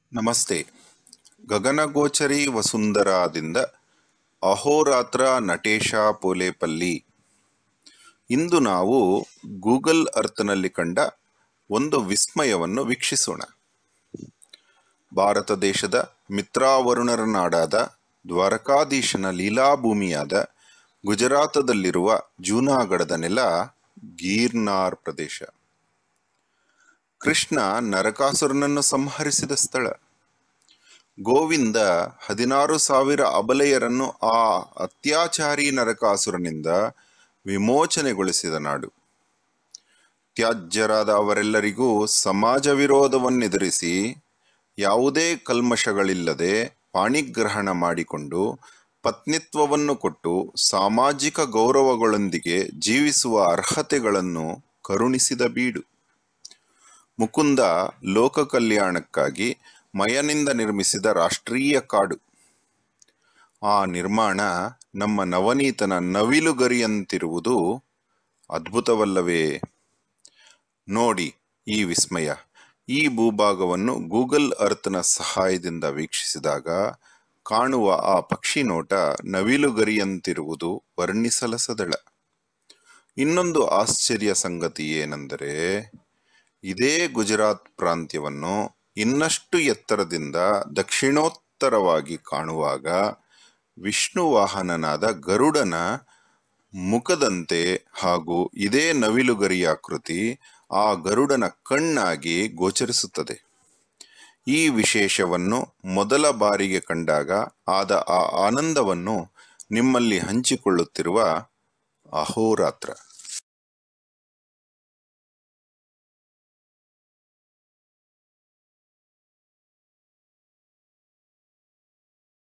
ನಮಸ್ತೆ ಗಗನಗೋಚರಿ ವಸುಂಧರಾದಿಂದ ಅಹೋರಾತ್ರ ನಟೇಶ ಪೋಲೇಪಲ್ಲಿ ಇಂದು ನಾವು ಗೂಗಲ್ ಅರ್ಥನಲ್ಲಿ ಕಂಡ ಒಂದು ವಿಸ್ಮಯವನ್ನು ವೀಕ್ಷಿಸೋಣ ಭಾರತ ದೇಶದ ಮಿತ್ರಾವರುಣರ ನಾಡಾದ ದ್ವಾರಕಾಧೀಶನ ಲೀಲಾಭೂಮಿಯಾದ ಗುಜರಾತದಲ್ಲಿರುವ ಜೂನಾಗಢದ ನೆಲ ಗೀರ್ನಾರ್ ಪ್ರದೇಶ ಕೃಷ್ಣ ನರಕಾಸುರನನ್ನು ಸಂಹರಿಸಿದ ಸ್ಥಳ ಗೋವಿಂದ ಹದಿನಾರು ಸಾವಿರ ಅಬಲೆಯರನ್ನು ಆ ಅತ್ಯಾಚಾರಿ ನರಕಾಸುರನಿಂದ ವಿಮೋಚನೆಗೊಳಿಸಿದ ನಾಡು ತ್ಯಾಜ್ಯರಾದ ಅವರೆಲ್ಲರಿಗೂ ಸಮಾಜ ವಿರೋಧವನ್ನೆದುರಿಸಿ ಯಾವುದೇ ಕಲ್ಮಶಗಳಿಲ್ಲದೆ ಪಾಣಿಗ್ರಹಣ ಮಾಡಿಕೊಂಡು ಪತ್ನಿತ್ವವನ್ನು ಕೊಟ್ಟು ಸಾಮಾಜಿಕ ಗೌರವಗಳೊಂದಿಗೆ ಜೀವಿಸುವ ಅರ್ಹತೆಗಳನ್ನು ಕರುಣಿಸಿದ ಬೀಡು ಮುಕುಂದ ಲೋಕ ಕಲ್ಯಾಣಕ್ಕಾಗಿ ಮಯನಿಂದ ನಿರ್ಮಿಸಿದ ರಾಷ್ಟ್ರೀಯ ಕಾಡು ಆ ನಿರ್ಮಾಣ ನಮ್ಮ ನವನೀತನ ನವಿಲುಗರಿಯಂತಿರುವುದು ಅದ್ಭುತವಲ್ಲವೇ ನೋಡಿ ಈ ವಿಸ್ಮಯ ಈ ಭೂಭಾಗವನ್ನು ಗೂಗಲ್ ಅರ್ಥನ ಸಹಾಯದಿಂದ ವೀಕ್ಷಿಸಿದಾಗ ಕಾಣುವ ಆ ಪಕ್ಷಿ ನೋಟ ನವಿಲುಗರಿಯಂತಿರುವುದು ವರ್ಣಿಸಲಸದಳ ಇನ್ನೊಂದು ಆಶ್ಚರ್ಯ ಸಂಗತಿ ಏನೆಂದರೆ ಇದೇ ಗುಜರಾತ್ ಪ್ರಾಂತ್ಯವನ್ನು ಇನ್ನಷ್ಟು ಎತ್ತರದಿಂದ ದಕ್ಷಿಣೋತ್ತರವಾಗಿ ಕಾಣುವಾಗ ವಿಷ್ಣು ವಾಹನನಾದ ಗರುಡನ ಮುಖದಂತೆ ಹಾಗೂ ಇದೇ ನವಿಲುಗರಿಯಾಕೃತಿ ಆ ಗರುಡನ ಕಣ್ಣಾಗಿ ಗೋಚರಿಸುತ್ತದೆ ಈ ವಿಶೇಷವನ್ನು ಮೊದಲ ಬಾರಿಗೆ ಕಂಡಾಗ ಆದ ಆ ಆನಂದವನ್ನು ನಿಮ್ಮಲ್ಲಿ ಹಂಚಿಕೊಳ್ಳುತ್ತಿರುವ ಅಹೋರಾತ್ರ